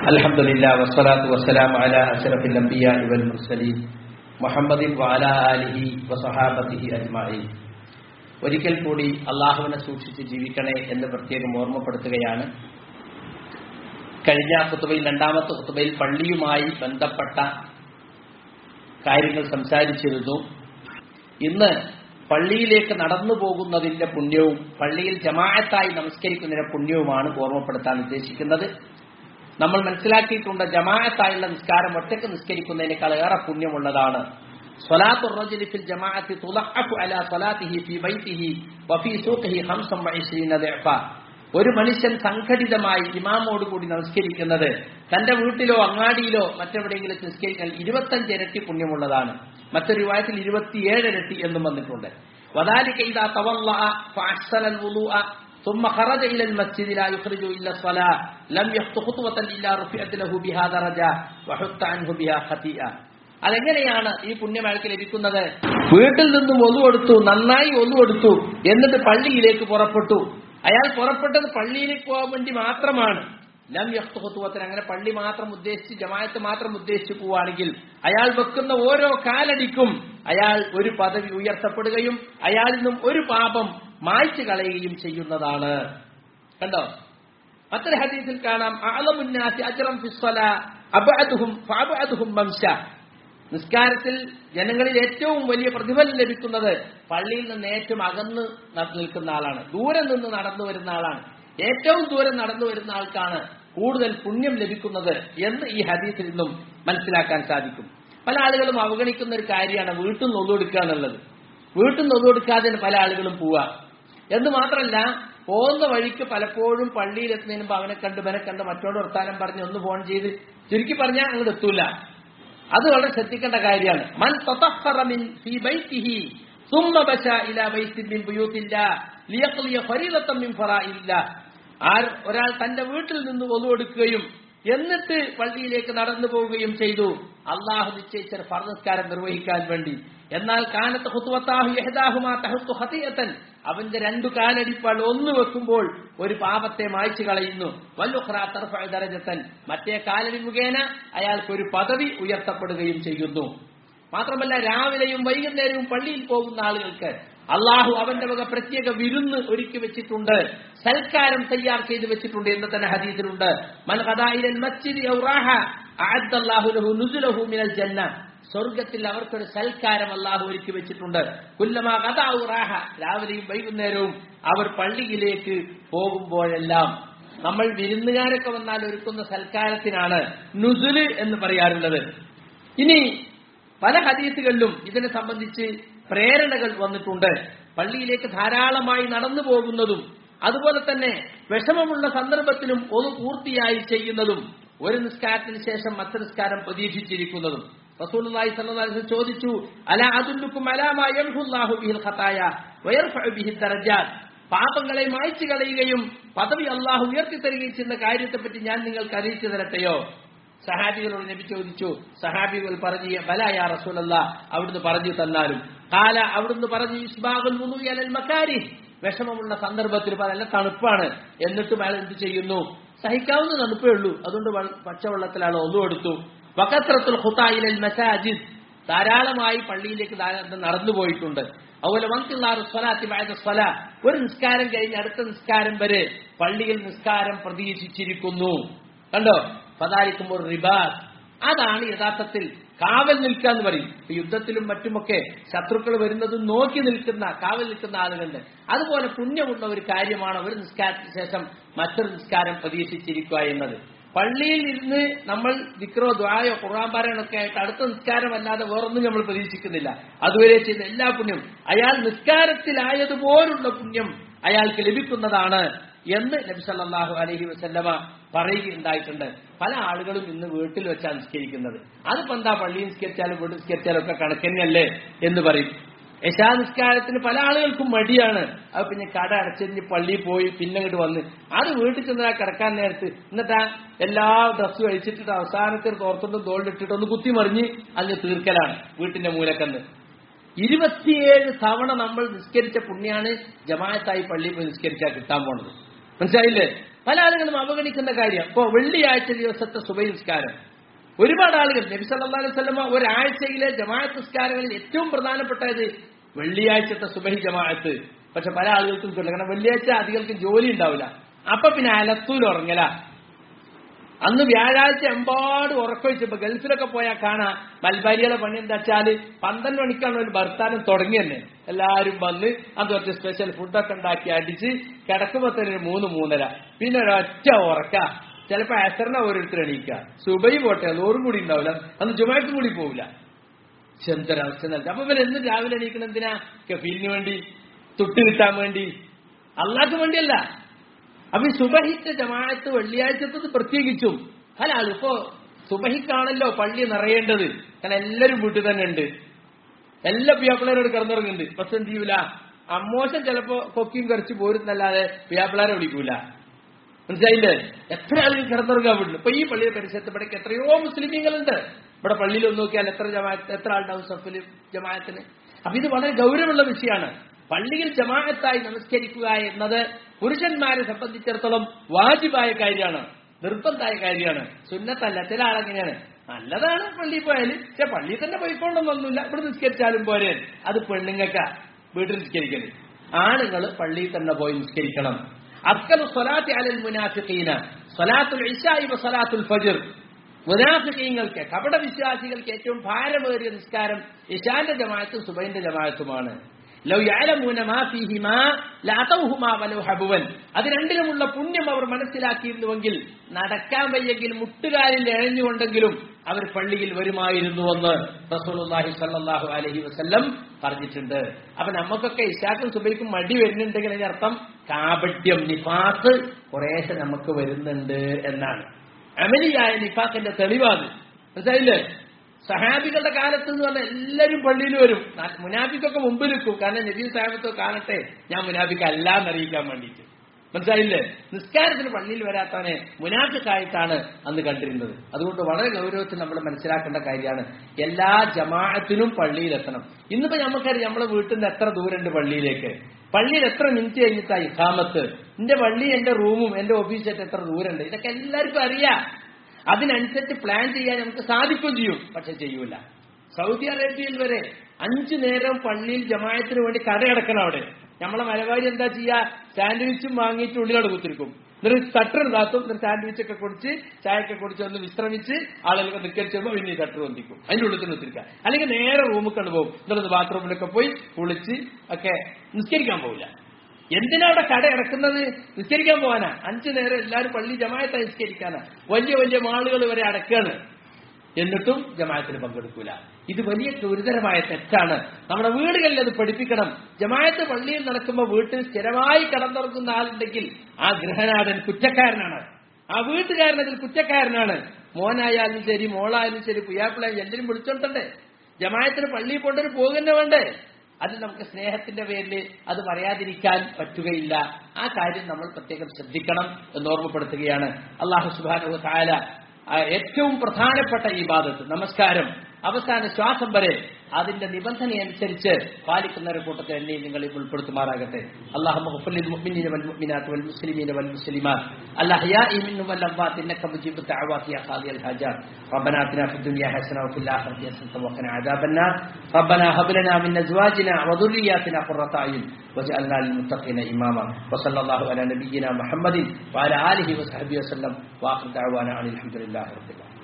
الحمد لله والصلاة والسلام على أشرف الأنبياء والمرسلين محمد وعلى آله وصحابته أجمعين ഒരിക്കൽ കൂടി അള്ളാഹുവിനെ സൂക്ഷിച്ച് ജീവിക്കണേ എന്ന് പ്രത്യേകം ഓർമ്മപ്പെടുത്തുകയാണ് കഴിഞ്ഞ കുത്തുബയിൽ രണ്ടാമത്തെ കുത്തുബയിൽ പള്ളിയുമായി ബന്ധപ്പെട്ട കാര്യങ്ങൾ സംസാരിച്ചിരുന്നു ഇന്ന് പള്ളിയിലേക്ക് നടന്നു പോകുന്നതിന്റെ പുണ്യവും പള്ളിയിൽ ജമാഅത്തായി നമസ്കരിക്കുന്നതിന്റെ പുണ്യവുമാണ് ഓർമ്മപ്പെടുത്താൻ ഉദ്ദേശിക്കുന്നത് നമ്മൾ മനസ്സിലാക്കിയിട്ടുണ്ട് ജമാഅത്തായുള്ള നിസ്കാരം ഒറ്റക്ക് നിസ്കരിക്കുന്നതിനേക്കാൾ ഏറെ പുണ്യമുള്ളതാണ് സ്വലാത്തു റജുലി ഫിൽ ജമാഅത്തി തുലഅഫു അലാ സ്വലാത്തിഹി ഫി ബൈത്തിഹി വഫീ സൂഖിഹി 25 ദഅഫ ഒരു മനുഷ്യൻ സംഘടിതമായി ഇമാമോട് കൂടി നമസ്കരിക്കുന്നത് തന്റെ വീട്ടിലോ അങ്ങാടിയിലോ മറ്റെവിടെയെങ്കിലും നിസ്കരിക്കാൻ ഇരുപത്തഞ്ച് ഇരട്ടി പുണ്യമുള്ളതാണ് മറ്റൊരു രൂപത്തിൽ ഇരുപത്തിയേഴ് ഇരട്ടി എന്നും വന്നിട്ടുണ്ട് وذلك إذا تولى فأحسن الوضوء ثم خرج إلى المسجد لا يخرج إلا الصلاة لم يخط خطوة إلا رفعت له بها درجة وحط عنه بها خطيئة അതെങ്ങനെയാണ് ഈ പുണ്യമഴക്ക് ലഭിക്കുന്നത് വീട്ടിൽ നിന്നും ഒന്നുകൊടുത്തു നന്നായി ഒന്നുകൊടുത്തു എന്നിട്ട് പള്ളിയിലേക്ക് പുറപ്പെട്ടു അയാൾ പുറപ്പെട്ടത് പള്ളിയിലേക്ക് പോകാൻ വേണ്ടി മാത്രമാണ് ലം യഹ്തുഹത്തുവത്തിന് അങ്ങനെ പള്ളി മാത്രം ഉദ്ദേശിച്ച് ജമായത്ത് മാത്രം ഉദ്ദേശിച്ച് പോവുകയാണെങ്കിൽ അയാൾ വെക്കുന്ന ഓരോ കാലടിക്കും അയാൾ ഒരു പദവി ഉയർത്തപ്പെടുകയും അയാളിൽ നിന്നും ഒരു പാപം മായ്ച്ചു കളയുകയും ചെയ്യുന്നതാണ് കണ്ടോ മറ്റൊരു ഹദീസിൽ കാണാം അളമുന്നാസി അജറം ഫിസ്വല അബഅദുഹും ഫഅബഅദുഹും വംശ നിസ്കാരത്തിൽ ജനങ്ങളിൽ ഏറ്റവും വലിയ പ്രതിഫലം ലഭിക്കുന്നത് പള്ളിയിൽ നിന്ന് ഏറ്റവും അകന്ന് നിൽക്കുന്ന ആളാണ് ദൂരെ നിന്ന് നടന്നു വരുന്ന ആളാണ് ഏറ്റവും ദൂരം നടന്നു വരുന്ന ആൾക്കാണ് കൂടുതൽ പുണ്യം ലഭിക്കുന്നത് എന്ന് ഈ ഹദീസിൽ നിന്നും മനസ്സിലാക്കാൻ സാധിക്കും പല ആളുകളും അവഗണിക്കുന്ന ഒരു കാര്യമാണ് വീട്ടിൽ നിന്ന് ഒതുകൊടുക്കുക എന്നുള്ളത് വീട്ടിൽ നിന്ന് ഒതുകൊടുക്കാതെ പല ആളുകളും പോവുക എന്ന് മാത്രമല്ല പോകുന്ന വഴിക്ക് പലപ്പോഴും പള്ളിയിൽ എത്തുന്നതിന് മുമ്പ് അവനെ കണ്ട് ഇവനെ കണ്ട് മറ്റോട് വർത്താനം പറഞ്ഞ് ഒന്ന് ഫോൺ ചെയ്ത് ചുരുക്കി പറഞ്ഞാൽ അങ്ങോട്ട് എത്തൂല അത് വളരെ ശ്രദ്ധിക്കേണ്ട കാര്യമാണ് മൻ തതഹറമിൻ ഫീ ബൈത്തിഹി ثم بشى الى بيت من بيوت الله ليقضي فريضه من فرائض الله ആർ ഒരാൾ തന്റെ വീട്ടിൽ നിന്ന് ഒതുവെടുക്കുകയും എന്നിട്ട് പള്ളിയിലേക്ക് നടന്നു പോവുകയും ചെയ്തു അള്ളാഹു നിശ്ചയിച്ച ഫർനസ്കാരം നിർവഹിക്കാൻ വേണ്ടി എന്നാൽ കാനത്ത് ഹുത്തുവത്താഹുമാഹത്തുഹത്തിയത്തൻ അവന്റെ രണ്ടു കാലടിപ്പാൾ ഒന്ന് വെക്കുമ്പോൾ ഒരു പാപത്തെ മായ്ച്ചു കളയുന്നു വല്ലുഹ്റാത്തൻ മറ്റേ കാലടി മുഖേന അയാൾക്ക് ഒരു പദവി ഉയർത്തപ്പെടുകയും ചെയ്യുന്നു മാത്രമല്ല രാവിലെയും വൈകുന്നേരവും പള്ളിയിൽ പോകുന്ന ആളുകൾക്ക് അള്ളാഹു അവന്റെ വക പ്രത്യേക വിരുന്ന് ഒരുക്കി വെച്ചിട്ടുണ്ട് സൽക്കാരം തയ്യാർ ചെയ്തു വെച്ചിട്ടുണ്ട് എന്ന് തന്നെ ഹദീസിലുണ്ട് സ്വർഗത്തിൽ അവർക്കൊരു സൽക്കാരം അള്ളാഹു ഒരുക്കി വെച്ചിട്ടുണ്ട് കുല്ലമാ കഥാഹ രാവിലെയും വൈകുന്നേരവും അവർ പള്ളിയിലേക്ക് പോകുമ്പോഴെല്ലാം നമ്മൾ വിരുന്നുകാരൊക്കെ വന്നാൽ ഒരുക്കുന്ന സൽക്കാരത്തിനാണ് നുസുല് എന്ന് പറയാറുള്ളത് ഇനി പല ഹദീസുകളിലും ഇതിനെ സംബന്ധിച്ച് പ്രേരണകൾ വന്നിട്ടുണ്ട് പള്ളിയിലേക്ക് ധാരാളമായി നടന്നു പോകുന്നതും അതുപോലെ തന്നെ വിഷമമുള്ള സന്ദർഭത്തിലും ഒന്ന് പൂർത്തിയായി ചെയ്യുന്നതും ഒരു നിസ്കാരത്തിന് ശേഷം മറ്റു നിസ്കാരം പ്രതീക്ഷിച്ചിരിക്കുന്നതും റസൂലുള്ളാഹി സ്വല്ലല്ലാഹു അലൈഹി ചോദിച്ചു അലാ അദുല്ലുക്കും അലാ മാ യംഹുല്ലാഹു ബിഹിൽ ഖതായ വയർഫഉ ബിഹി ദറജാത്ത് പാപങ്ങളെ മായ്ച്ചു കളയുകയും പദവി അള്ളാഹു ഉയർത്തി തരികയും ചെയ്യുന്ന കാര്യത്തെപ്പറ്റി ഞാൻ നിങ്ങൾക്ക് അറിയിച്ചു തരട്ടെയോ സഹാബികളോട് നബി ചോദിച്ചു സഹാബികൾ പറഞ്ഞു ബലായ റസൂലല്ല അവിടുന്ന് പറഞ്ഞു തന്നാലും കാല അവിടുന്ന് പറഞ്ഞു ഇസ്ബാഖുൽ മുനുയലൽ മക്കാരി വിഷമമുള്ള സന്ദർഭത്തിൽ നല്ല തണുപ്പാണ് എന്നിട്ടും അയാൾ എന്ത് ചെയ്യുന്നു സഹിക്കാവുന്ന തണുപ്പേ ഉള്ളൂ അതുകൊണ്ട് പച്ചവെള്ളത്തിലാണ് ഒന്നു കൊടുത്തു വക്കത്രത്തുൽ ഖുതായിലൽ മസാജിദ് ധാരാളമായി പള്ളിയിലേക്ക് നടന്നു പോയിട്ടുണ്ട് അതുപോലെ വങ്കിള്ളാറ് സ്വലാത്തി വായത സ്വല ഒരു നിസ്കാരം കഴിഞ്ഞ് അടുത്ത നിസ്കാരം വരെ പള്ളിയിൽ നിസ്കാരം പ്രതീക്ഷിച്ചിരിക്കുന്നു കണ്ടോ പതാരിക്കുമ്പോൾ റിബാസ് അതാണ് യഥാർത്ഥത്തിൽ കാവൽ നിൽക്കുക എന്ന് പറയും യുദ്ധത്തിലും മറ്റുമൊക്കെ ശത്രുക്കൾ വരുന്നതും നോക്കി നിൽക്കുന്ന കാവൽ നിൽക്കുന്ന ആളുകളുണ്ട് അതുപോലെ പുണ്യമുള്ള ഒരു കാര്യമാണ് ഒരു നിസ്കാരത്തിന് ശേഷം മറ്റൊരു നിസ്കാരം പ്രതീക്ഷിച്ചിരിക്കുക എന്നത് പള്ളിയിൽ ഇരുന്ന് നമ്മൾ വിക്രോ ദ്വായോ ഖുർആൻ പാരായണമൊക്കെ ആയിട്ട് അടുത്ത നിസ്കാരമല്ലാതെ വേറൊന്നും നമ്മൾ പ്രതീക്ഷിക്കുന്നില്ല അതുവരെ ചെയ്ത എല്ലാ പുണ്യം അയാൾ നിസ്കാരത്തിലായതുപോലുള്ള പുണ്യം അയാൾക്ക് ലഭിക്കുന്നതാണ് എന്ന് നബി സല്ലല്ലാഹു അലൈഹി വസല്ലമ പറയുകയുണ്ടായിട്ടുണ്ട് പല ആളുകളും ഇന്ന് വീട്ടിൽ വെച്ചാണ് നിസ്കരിക്കുന്നത് അതിപ്പോ എന്താ പള്ളിയിൽ നിസ്കരിച്ചാലും വീട്ടിൽ നിസ്കരിച്ചാലും ഒക്കെ കണക്കന്നെയല്ലേ എന്ന് പറയും യശാ നിസ്കാരത്തിന് പല ആളുകൾക്കും മടിയാണ് അത് പിന്നെ കട അടച്ചെറിഞ്ഞ് പള്ളിയിൽ പോയി പിന്നെ ഇങ്ങോട്ട് വന്ന് അത് വീട്ടിൽ ചെന്നാ കിടക്കാൻ നേരത്ത് എന്നിട്ടാ എല്ലാ ഡ്രസ്സും അഴിച്ചിട്ടിട്ട് അവസാനത്തിൽ തോർത്തുണ്ടും തോളിലിട്ടിട്ട് ഒന്ന് കുത്തിമറിഞ്ഞ് അതിന് തീർക്കലാണ് വീട്ടിന്റെ മൂലക്കന്ന് ഇരുപത്തിയേഴ് തവണ നമ്മൾ നിസ്കരിച്ച പുണ്യാണ് ജമായത്തായി പള്ളിയിൽ പോയി നിസ്കരിച്ചാൽ കിട്ടാൻ പോണത് മനസ്സിലായില്ലേ പല ആളുകളും അവഗണിക്കുന്ന കാര്യം ഇപ്പോ വെള്ളിയാഴ്ച ദിവസത്തെ സുബൈ നിസ്കാരം ഒരുപാട് ആളുകൾ നബി സല്ലല്ലാഹു അലൈഹി വസല്ലമ ഒരാഴ്ചയിലെ ജമാഅത്ത് നിസ്കാരങ്ങളിൽ ഏറ്റവും പ്രധാനപ്പെട്ടത് വെള്ളിയാഴ്ചത്തെ സുബഹി ജമാഅത്ത് പക്ഷെ പല ആളുകൾക്കും കിട്ടില്ല കാരണം വെള്ളിയാഴ്ച അധികൾക്കും ജോലി ഉണ്ടാവില്ല അപ്പൊ പിന്നെ അലത്തൂൽ ഉറങ്ങല അന്ന് വ്യാഴാഴ്ച എമ്പാട് ഉറക്കൊഴിച്ചപ്പോ ഗൾഫിലൊക്കെ പോയാൽ കാണാം മൽബാരിയുടെ പണി എന്താ വെച്ചാല് പന്ത്രണ്ട് മണിക്കാണ് ഒരു ഭർത്താനം തുടങ്ങി തന്നെ എല്ലാരും വന്ന് അത് കുറച്ച് സ്പെഷ്യൽ ഫുഡൊക്കെ ഉണ്ടാക്കി അടിച്ച് കിടക്കുമ്പോ തന്നെ ഒരു മൂന്ന് മൂന്നര പിന്നെ ഒരൊറ്റ ഉറക്ക ചിലപ്പോ അസറിനെ ഓരോരുത്തർ എണീക്കുക സുബൈ പോട്ടെ നൂറും കൂടി ഉണ്ടാവില്ല അന്ന് ജുമാക്കും കൂടി പോവില്ല ചെന്തൊരവസ്ഥ നൽകുക അപ്പൊ ഇവർ എന്നും രാവിലെ എണീക്കണം എന്തിനാ കഫീലിന് വേണ്ടി തൊട്ട് കിട്ടാൻ വേണ്ടി അള്ളാഹ്ക്ക് വേണ്ടിയല്ല അപ്പൊ ഈ സുബഹിത്തെ ജമാഅത്ത് വെള്ളിയാഴ്ചത്തത് പ്രത്യേകിച്ചും പല ആളും ഇപ്പോ സുബഹിക്കാണല്ലോ പള്ളി നിറയേണ്ടത് കാരണം എല്ലാവരും വീട്ടിൽ തന്നെ ഉണ്ട് എല്ലാ പിയാപ്പിളേരോട് കിടന്നുറങ്ങുന്നുണ്ട് പക്ഷെ എന്ത് ചെയ്യൂല അമ്മോശം ചിലപ്പോ കൊക്കിയും കറിച്ച് പോരുന്നല്ലാതെ പിയാപ്പിളാരെ വിളിക്കൂല മനസ്സിലായില്ലേ എത്ര ആളുകൾ കിടന്നുറങ്ങാൻ വീട്ടിൽ ഇപ്പൊ ഈ പള്ളിയുടെ പരിസരത്ത് ഇവിടേക്ക് എത്രയോ മുസ്ലിമീങ്ങളുണ്ട് ഇവിടെ പള്ളിയിൽ ഒന്ന് നോക്കിയാൽ എത്ര ജമാഅത്ത് എത്ര ആളുണ്ടാവും സഫില് ജമാഅത്തിന് അപ്പൊ ഇത് വളരെ ഗൗരവമുള്ള വിഷയമാണ് പള്ളിയിൽ ജമാഅത്തായി നമസ്കരിക്കുക എന്നത് പുരുഷന്മാരെ സംബന്ധിച്ചിടത്തോളം വാജിബായ കാര്യമാണ് നിർബന്ധമായ കാര്യമാണ് സുന്നത്തല്ല ചില ആളെങ്ങനെയാണ് നല്ലതാണ് പള്ളിയിൽ പോയാലും പക്ഷെ പള്ളിയിൽ തന്നെ പോയിക്കൊണ്ടൊന്നൊന്നുമില്ല ഇവിടെ നിസ്കരിച്ചാലും പോരെ അത് പെണ്ണുങ്ങൾക്ക വീട്ടിൽ നിസ്കരിക്കല് ആണുങ്ങൾ പള്ളിയിൽ തന്നെ പോയി നിസ്കരിക്കണം അക്കലു സ്വലാത്തി അലൽ മുനാഫിഖീന സ്വലാത്തുൽ ഇശായി വ സ്വലാത്തുൽ ഫജ്ർ മുനാഫിഖീങ്ങൾക്ക് കപട വിശ്വാസികൾക്ക് ഏറ്റവും ഭാരമേറിയ നിസ്കാരം ഇശാന്റെ ജമാഅത്തും സുബൈന്റെ ജമാഅത്തുമാണ് ലൗ യഅലമൂന മാ ഫീഹിമാ ലഅതൗഹുമാ വലൗ ഹബുവൻ അത് രണ്ടിലുമുള്ള പുണ്യം അവർ മനസ്സിലാക്കിയിരുന്നുവെങ്കിൽ നടക്കാൻ വയ്യെങ്കിൽ മുട്ടുകാലിൽ എഴഞ്ഞുകൊണ്ടെങ്കിലും അവർ പള്ളിയിൽ വരുമായിരുന്നുവെന്ന് റസൂലുള്ളാഹി സ്വല്ലല്ലാഹു അലൈഹി വസല്ലം പറഞ്ഞിട്ടുണ്ട് അപ്പൊ നമുക്കൊക്കെ ഇശാക്കും സുബൈക്കും മടി വരുന്നുണ്ടെങ്കിൽ അതിന്റെ അർത്ഥം കാപട്യം നിഫാസ് കുറേശ്ശെ നമുക്ക് വരുന്നുണ്ട് എന്നാണ് അമലിയായ നിഫാഖിന്റെ തെളിവാത് മനസ്സിലായില്ലേ സഹാബികളുടെ കാലത്ത് എന്ന് പറഞ്ഞാൽ എല്ലാവരും പള്ളിയിൽ വരും മുനാഫിക്കൊക്കെ മുമ്പിൽ നിൽക്കും കാരണം നബീ സാഹിബത്തോ കാണട്ടെ ഞാൻ മുനാഫിക്ക് അല്ല എന്നറിയിക്കാൻ വേണ്ടിയിട്ട് മനസ്സിലായില്ലേ നിസ്കാരത്തിന് പള്ളിയിൽ വരാത്തവനെ മുനാഫിക്കായിട്ടാണ് അന്ന് കണ്ടിരുന്നത് അതുകൊണ്ട് വളരെ ഗൗരവത്തിൽ നമ്മൾ മനസ്സിലാക്കേണ്ട കാര്യമാണ് എല്ലാ ജമാഅത്തിനും പള്ളിയിലെത്തണം ഇന്നിപ്പോ നമുക്കറിയാം നമ്മുടെ വീട്ടിൽ നിന്ന് എത്ര ദൂരമുണ്ട് പള്ളിയിലേക്ക് പള്ളിയിൽ എത്ര മിനിറ്റ് കഴിഞ്ഞിട്ടാ ഇഖാമത്ത് എന്റെ പള്ളി എന്റെ റൂമും എന്റെ ഓഫീസായിട്ട് എത്ര ദൂരമുണ്ട് ഇതൊക്കെ എല്ലാവർക്കും അറിയാം അതിനനുസരിച്ച് പ്ലാൻ ചെയ്യാൻ നമുക്ക് സാധിക്കുകയും ചെയ്യും പക്ഷെ ചെയ്യൂല സൗദി അറേബ്യയിൽ വരെ അഞ്ചു നേരം പള്ളിയിൽ ജമായത്തിന് വേണ്ടി കടയടക്കണം അവിടെ നമ്മളെ മലബാരി എന്താ ചെയ്യാ സാൻഡ്വിച്ചും വാങ്ങിയിട്ട് ഉള്ളിലോട് കുത്തിരിക്കും എന്നിട്ട് തട്ടർ ഇതാത്തും എന്നിട്ട് സാൻഡ്വിച്ച് ഒക്കെ കുടിച്ച് ചായയൊക്കെ കുടിച്ച് ഒന്ന് വിശ്രമിച്ച് ആളുകൾക്ക് നിൽക്കരിച്ചുമ്പോൾ പിന്നെ ഈ തട്ടർ വന്നിക്കും അതിന്റെ ഉള്ളിൽ തന്നെ കുത്തിരിക്കുക അല്ലെങ്കിൽ നേരെ റൂമിൽ കൊണ്ടുപോകും എന്നിട്ട് ബാത്റൂമിലൊക്കെ പോയി കുളിച്ച് ഒക്കെ നിസ്കരിക്കാൻ പോവില്ല എന്തിനാ അവിടെ കട ഇറക്കുന്നത് നിസ്കരിക്കാൻ പോകാനാ അഞ്ചു നേരം എല്ലാവരും പള്ളി ജമായത്തായി നിസ്കരിക്കാനാ വലിയ വലിയ മാളുകൾ വരെ അടക്കാണ് എന്നിട്ടും ജമായത്തിന് പങ്കെടുക്കൂല ഇത് വലിയ ഗുരുതരമായ തെറ്റാണ് നമ്മുടെ വീടുകളിൽ അത് പഠിപ്പിക്കണം ജമായത്ത് പള്ളിയിൽ നടക്കുമ്പോൾ വീട്ടിൽ സ്ഥിരമായി കടന്നിറങ്ങുന്ന ആളുണ്ടെങ്കിൽ ആ ഗൃഹനാഥൻ കുറ്റക്കാരനാണ് ആ വീട്ടുകാരൻ അതിൽ കുറ്റക്കാരനാണ് മോനായാലും ശരി മോളായാലും ശരി പുയ്യാപ്പിളായാലും എന്തിനും വിളിച്ചോണ്ടേ ജമായത്തിന് പള്ളിയിൽ കൊണ്ടൊരു പോകുന്ന വേണ്ടേ അത് നമുക്ക് സ്നേഹത്തിന്റെ പേരിൽ അത് പറയാതിരിക്കാൻ പറ്റുകയില്ല ആ കാര്യം നമ്മൾ പ്രത്യേകം ശ്രദ്ധിക്കണം എന്ന് ഓർമ്മപ്പെടുത്തുകയാണ് അള്ളാഹു സുബാനു താല ഏറ്റവും പ്രധാനപ്പെട്ട ഈ ബാധത്ത് നമസ്കാരം അവസാന ശ്വാസം വരെ അതിന്റെ നിബന്ധനയനുസരിച്ച് പാലിക്കുന്നവരെ കൂട്ടത്തിൽ എന്നെയും നിങ്ങളെ ഉൾപ്പെടുത്തുമാറാകട്ടെ അള്ളാഹു المؤمنين والمؤمنات والمسلمين والمسلمات الأحياء منهم والأموات إنك مجيب الدعوات يا قاضي الحاجات ربنا آتنا في الدنيا حسنة وفي الآخرة حسنة وقنا عذاب النار ربنا هب لنا من أزواجنا وذرياتنا قرة أعين واجعلنا للمتقين إماما وصلى الله على نبينا محمد وعلى آله وصحبه وسلم وآخر دعوانا أن الحمد لله رب العالمين